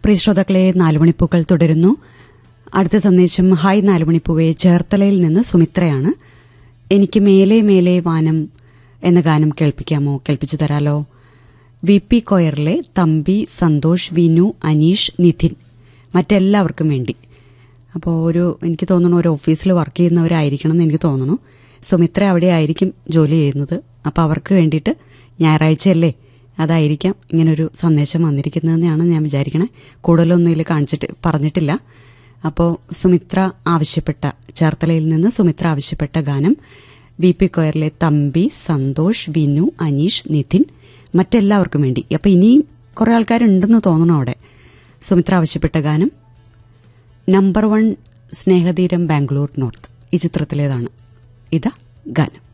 പ്രിയ ശ്രോതാക്കളെ നാലുമണിപ്പൂക്കൾ തുടരുന്നു അടുത്ത സന്ദേശം ഹായ് നാലുമണിപ്പൂവെ ചേർത്തലയിൽ നിന്ന് സുമിത്രയാണ് എനിക്ക് മേലെ മേലെ വാനം എന്ന ഗാനം കേൾപ്പിക്കാമോ കേൾപ്പിച്ചു തരാലോ വി പി കൊയറിലെ തമ്പി സന്തോഷ് വിനു അനീഷ് നിധിൻ മറ്റെല്ലാവർക്കും വേണ്ടി അപ്പോൾ ഒരു എനിക്ക് തോന്നുന്നു ഒരു ഓഫീസിൽ വർക്ക് ചെയ്യുന്നവരായിരിക്കണം എന്ന് എനിക്ക് തോന്നുന്നു സുമിത്ര അവിടെ ആയിരിക്കും ജോലി ചെയ്യുന്നത് അപ്പോൾ അവർക്ക് വേണ്ടിയിട്ട് ഞായറാഴ്ചയല്ലേ അതായിരിക്കാം ഇങ്ങനൊരു സന്ദേശം വന്നിരിക്കുന്നതെന്നാണ് ഞാൻ വിചാരിക്കണേ കൂടുതലൊന്നും ഇതിൽ കാണിച്ചിട്ട് പറഞ്ഞിട്ടില്ല അപ്പോൾ സുമിത്ര ആവശ്യപ്പെട്ട ചേർത്തലയിൽ നിന്ന് സുമിത്ര ആവശ്യപ്പെട്ട ഗാനം വി പി കൊയറിലെ തമ്പി സന്തോഷ് വിനു അനീഷ് നിതിൻ മറ്റെല്ലാവർക്കും വേണ്ടി അപ്പോൾ ഇനിയും കുറേ ആൾക്കാരുണ്ടെന്ന് തോന്നണം അവിടെ സുമിത്ര ആവശ്യപ്പെട്ട ഗാനം number one Snehatheeram Bangalore North ഈ ചിത്രത്തിലേതാണ് ഇതാ ഗാനം